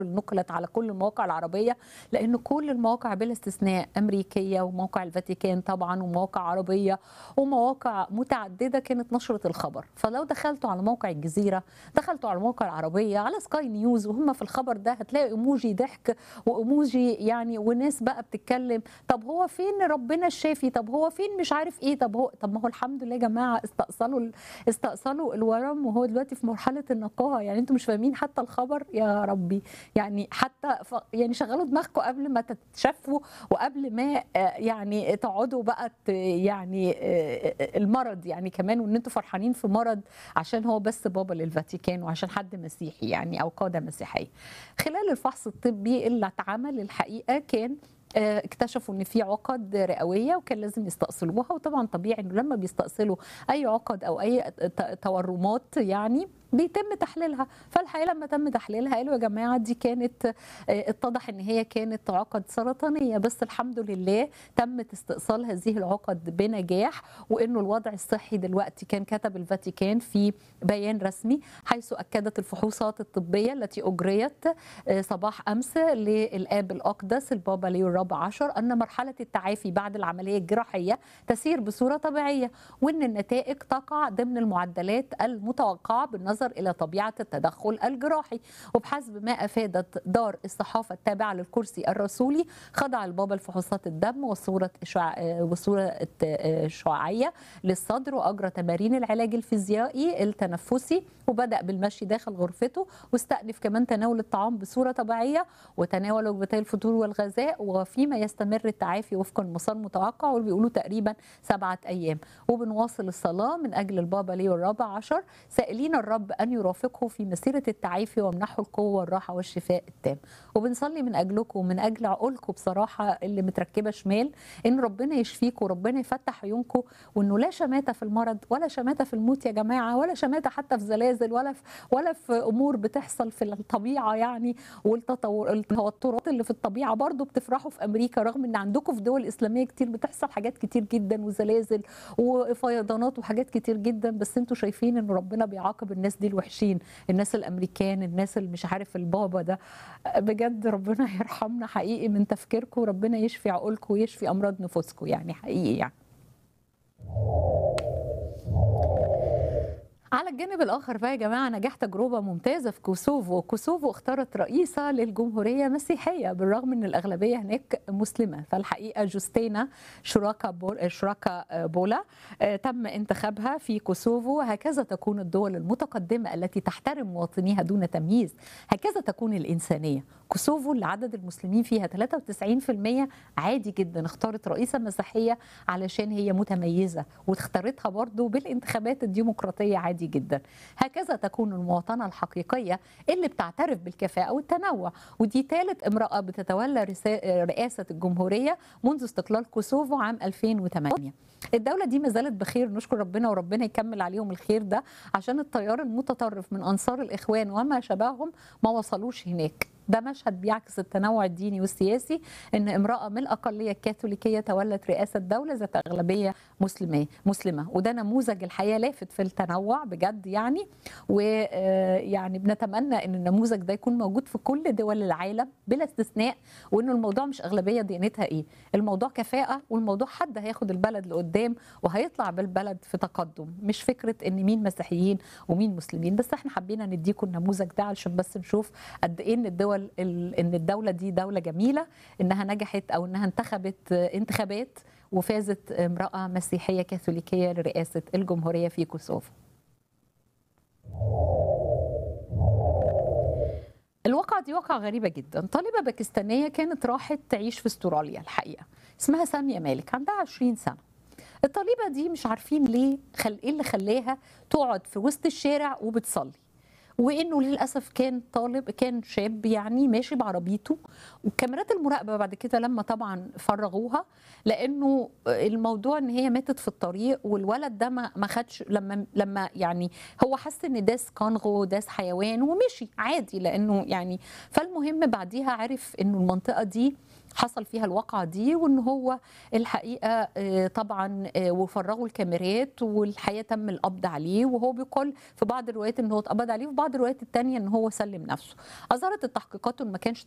نقلت على كل المواقع العربية لأن كل المواقع بلا استثناء أمريكية وموقع الفاتيكان طبعا ومواقع عربية ومواقع متعددة كانت نشرت الخبر فلو دخلتوا على موقع الجزيرة دخلتوا على المواقع العربية على سكاي نيوز وهم في الخبر ده هتلاقي ايموجي ضحك وايموجي يعني وناس بقى بتتكلم طب هو فين ربنا الشافي طب هو فين مش عارف ايه طب هو طب ما هو الحمد لله يا جماعة استأصلوا استأصلوا الورم وهو دلوقتي في مرحلة النقاهة يعني انتوا مش فاهمين حتى الخبر يا ربي يعني حتى ف... يعني شغلوا دماغكم قبل ما تتشافوا وقبل ما يعني تقعدوا بقى ت... يعني المرض يعني كمان وان انتوا فرحانين في مرض عشان هو بس بابا للفاتيكان وعشان حد مسيحي يعني او قاده مسيحيه. خلال الفحص الطبي اللي اتعمل الحقيقه كان اكتشفوا ان في عقد رئويه وكان لازم يستأصلوها وطبعا طبيعي انه لما بيستأصلوا اي عقد او اي تورمات يعني بيتم تحليلها فالحقيقه لما تم تحليلها قالوا يا جماعه دي كانت اتضح ان هي كانت عقد سرطانيه بس الحمد لله تم استئصال هذه العقد بنجاح وانه الوضع الصحي دلوقتي كان كتب الفاتيكان في بيان رسمي حيث اكدت الفحوصات الطبيه التي اجريت صباح امس للاب الاقدس البابا ليو الرابع عشر ان مرحله التعافي بعد العمليه الجراحيه تسير بصوره طبيعيه وان النتائج تقع ضمن المعدلات المتوقعه بالنظر النظر الى طبيعه التدخل الجراحي وبحسب ما افادت دار الصحافه التابعه للكرسي الرسولي خضع البابا لفحوصات الدم وصوره شع... وصوره شعاعيه للصدر واجرى تمارين العلاج الفيزيائي التنفسي وبدا بالمشي داخل غرفته واستأنف كمان تناول الطعام بصوره طبيعيه وتناول وجبتي الفطور والغذاء وفيما يستمر التعافي وفق المسار المتوقع واللي بيقولوا تقريبا سبعه ايام وبنواصل الصلاه من اجل البابا ليو الرابع عشر سائلين الرب أن يرافقه في مسيرة التعافي ومنحه القوة والراحة والشفاء التام وبنصلي من أجلكم ومن أجل عقولكم بصراحة اللي متركبة شمال إن ربنا يشفيكم وربنا يفتح عيونكم وإنه لا شماتة في المرض ولا شماتة في الموت يا جماعة ولا شماتة حتى في زلازل ولا في ولا في أمور بتحصل في الطبيعة يعني والتوترات اللي في الطبيعة برضو بتفرحوا في أمريكا رغم إن عندكم في دول إسلامية كتير بتحصل حاجات كتير جدا وزلازل وفيضانات وحاجات كتير جدا بس انتوا شايفين إن ربنا بيعاقب الناس دي الوحشين الناس الامريكان الناس اللي مش عارف البابا ده بجد ربنا يرحمنا حقيقي من تفكيركم وربنا يشفي عقولكم ويشفي امراض نفوسكم يعني حقيقي يعني على الجانب الاخر بقى يا جماعه نجاح تجربه ممتازه في كوسوفو كوسوفو اختارت رئيسه للجمهوريه مسيحيه بالرغم ان الاغلبيه هناك مسلمه فالحقيقه جوستينا شراكا بول شراكا بولا تم انتخابها في كوسوفو هكذا تكون الدول المتقدمه التي تحترم مواطنيها دون تمييز هكذا تكون الانسانيه كوسوفو اللي عدد المسلمين فيها 93% عادي جدا اختارت رئيسه مسيحيه علشان هي متميزه واختارتها برضو بالانتخابات الديمقراطيه عادي عادي جدا هكذا تكون المواطنة الحقيقية اللي بتعترف بالكفاءة والتنوع ودي ثالث امرأة بتتولى رئاسة الجمهورية منذ استقلال كوسوفو عام 2008 الدولة دي ما زالت بخير نشكر ربنا وربنا يكمل عليهم الخير ده عشان التيار المتطرف من أنصار الإخوان وما شبههم ما وصلوش هناك ده مشهد بيعكس التنوع الديني والسياسي ان امراه من الاقليه الكاثوليكيه تولت رئاسه دوله ذات اغلبيه مسلمه مسلمه وده نموذج الحقيقه لافت في التنوع بجد يعني ويعني بنتمنى ان النموذج ده يكون موجود في كل دول العالم بلا استثناء وانه الموضوع مش اغلبيه ديانتها ايه الموضوع كفاءه والموضوع حد هياخد البلد لقدام وهيطلع بالبلد في تقدم مش فكره ان مين مسيحيين ومين مسلمين بس احنا حبينا نديكم النموذج ده علشان بس نشوف قد ايه ان الدول ان الدوله دي دوله جميله انها نجحت او انها انتخبت انتخابات وفازت امراه مسيحيه كاثوليكيه لرئاسه الجمهوريه في كوسوفو. الواقعة دي واقعة غريبة جدا طالبة باكستانية كانت راحت تعيش في استراليا الحقيقة اسمها سامية مالك عندها 20 سنة الطالبة دي مش عارفين ليه خل... ايه اللي خلاها تقعد في وسط الشارع وبتصلي وانه للاسف كان طالب كان شاب يعني ماشي بعربيته وكاميرات المراقبه بعد كده لما طبعا فرغوها لانه الموضوع ان هي ماتت في الطريق والولد ده ما خدش لما لما يعني هو حس ان داس كانغو داس حيوان ومشي عادي لانه يعني فالمهم بعديها عرف انه المنطقه دي حصل فيها الواقعة دي وان هو الحقيقة آه، طبعا آه، وفرغوا الكاميرات والحقيقة تم القبض عليه وهو بيقول في بعض الروايات ان هو اتقبض عليه وفي بعض الروايات التانية ان هو سلم نفسه اظهرت التحقيقات انه ما كانش